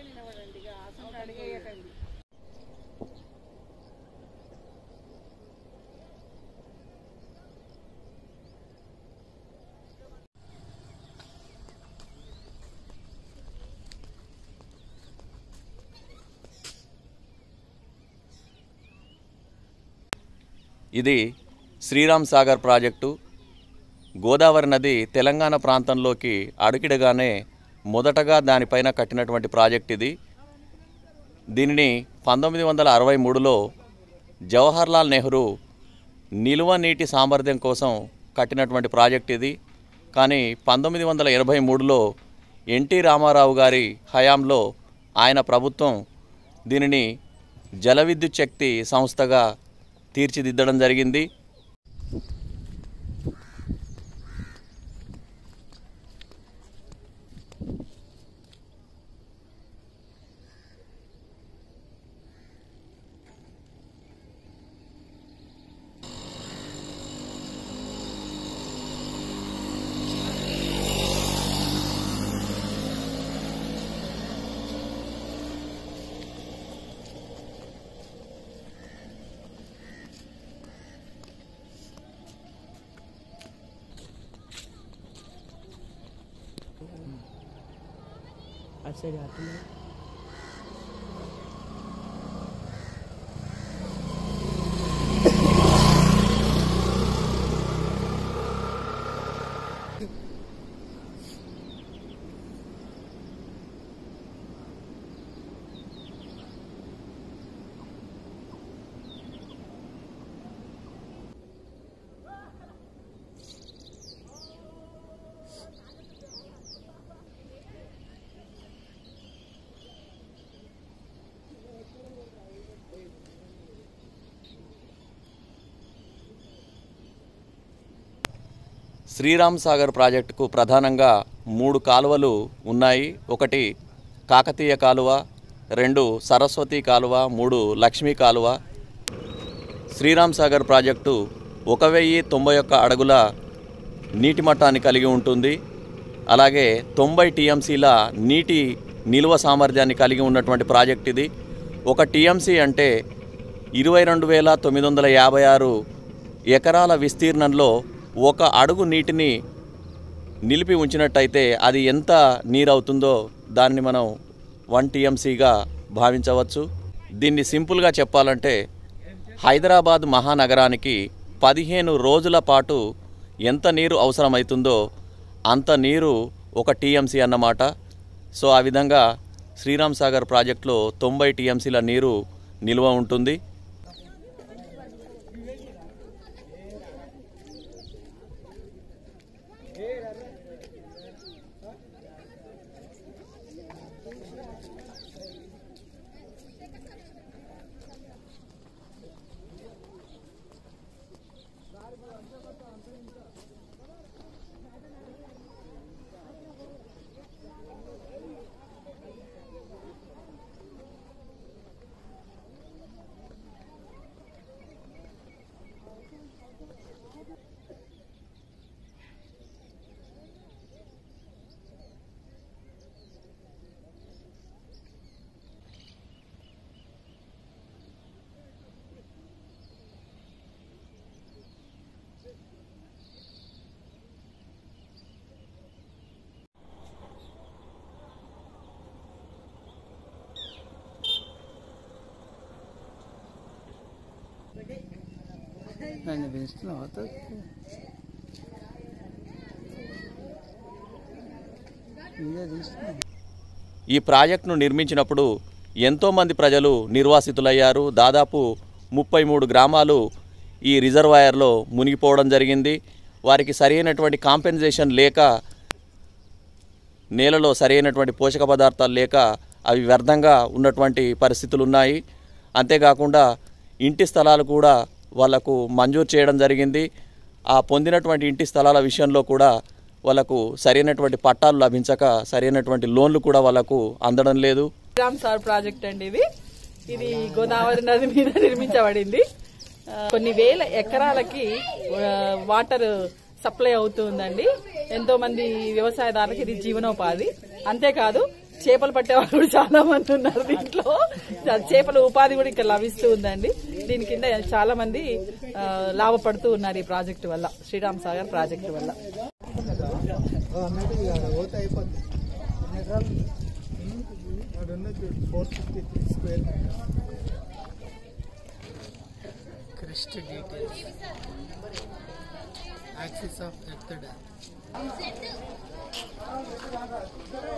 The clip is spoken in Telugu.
ఇది శ్రీరామ్ సాగర్ ప్రాజెక్టు గోదావరి నది తెలంగాణ ప్రాంతంలోకి అడుగిడగానే మొదటగా దానిపైన కట్టినటువంటి ప్రాజెక్ట్ ఇది దీనిని పంతొమ్మిది వందల అరవై మూడులో జవహర్లాల్ నెహ్రూ నిలువ నీటి సామర్థ్యం కోసం కట్టినటువంటి ప్రాజెక్ట్ ఇది కానీ పంతొమ్మిది వందల ఎనభై మూడులో ఎన్టీ రామారావు గారి హయాంలో ఆయన ప్రభుత్వం దీనిని జల విద్యుత్ శక్తి సంస్థగా తీర్చిదిద్దడం జరిగింది అటు సైడ్ అట్లా శ్రీరామ్ సాగర్ ప్రాజెక్టుకు ప్రధానంగా మూడు కాలువలు ఉన్నాయి ఒకటి కాకతీయ కాలువ రెండు సరస్వతి కాలువ మూడు లక్ష్మీ కాలువ శ్రీరామ్ సాగర్ ప్రాజెక్టు ఒక వెయ్యి తొంభై ఒక్క అడుగుల నీటి మట్టాన్ని కలిగి ఉంటుంది అలాగే తొంభై టీఎంసీల నీటి నిల్వ సామర్థ్యాన్ని కలిగి ఉన్నటువంటి ప్రాజెక్ట్ ఇది ఒక టీఎంసీ అంటే ఇరవై రెండు వేల తొమ్మిది వందల యాభై ఆరు ఎకరాల విస్తీర్ణంలో ఒక అడుగు నీటిని నిలిపి ఉంచినట్టయితే అది ఎంత నీరు అవుతుందో దాన్ని మనం వన్ టీఎంసీగా భావించవచ్చు దీన్ని సింపుల్గా చెప్పాలంటే హైదరాబాద్ మహానగరానికి పదిహేను రోజుల పాటు ఎంత నీరు అవసరమవుతుందో అంత నీరు ఒక టీఎంసీ అన్నమాట సో ఆ విధంగా శ్రీరామ్ సాగర్ ప్రాజెక్టులో తొంభై టీఎంసీల నీరు నిల్వ ఉంటుంది నన్ను పెంచుతున్నావు ఇదే తీస్తున్నావు ఈ ప్రాజెక్టును నిర్మించినప్పుడు ఎంతోమంది ప్రజలు నిర్వాసితులయ్యారు దాదాపు ముప్పై మూడు గ్రామాలు ఈ రిజర్వాయర్లో మునిగిపోవడం జరిగింది వారికి సరైనటువంటి కాంపెన్సేషన్ లేక నేలలో సరైనటువంటి పోషక పదార్థాలు లేక అవి వ్యర్థంగా ఉన్నటువంటి పరిస్థితులు ఉన్నాయి అంతేకాకుండా ఇంటి స్థలాలు కూడా వాళ్లకు మంజూరు చేయడం జరిగింది ఆ పొందినటువంటి ఇంటి స్థలాల విషయంలో కూడా వాళ్ళకు సరైనటువంటి పట్టాలు లభించక సరైనటువంటి లోన్లు కూడా వాళ్ళకు అందడం లేదు శ్రీరామ్ సార్ ప్రాజెక్ట్ అండి ఇది ఇది గోదావరి నది మీద నిర్మించబడింది ఆ, కొన్ని వేల ఎకరాలకి ఆ, వాటర్ సప్లై అవుతుందండి ఎంతో మంది వ్యవసాయదారులకు ఇది జీవనోపాధి అంతేకాదు చేపలు పట్టే వాళ్ళు కూడా చాలా మంది ఉన్నారు దీంట్లో చేపల ఉపాధి కూడా ఇక్కడ లభిస్తూ ఉందండి దీని కింద చాలా మంది ఆ, లాభపడుతూ ఉన్నారు ఈ ప్రాజెక్టు వల్ల శ్రీరామ్ సాగర్ ప్రాజెక్టు వల్ల అన్నట్టు కాదు పోతే అయిపోద్ది ఎన్ని ఎకరాలు వాడు ఉన్నది four fifty three square crest details axis of earth dam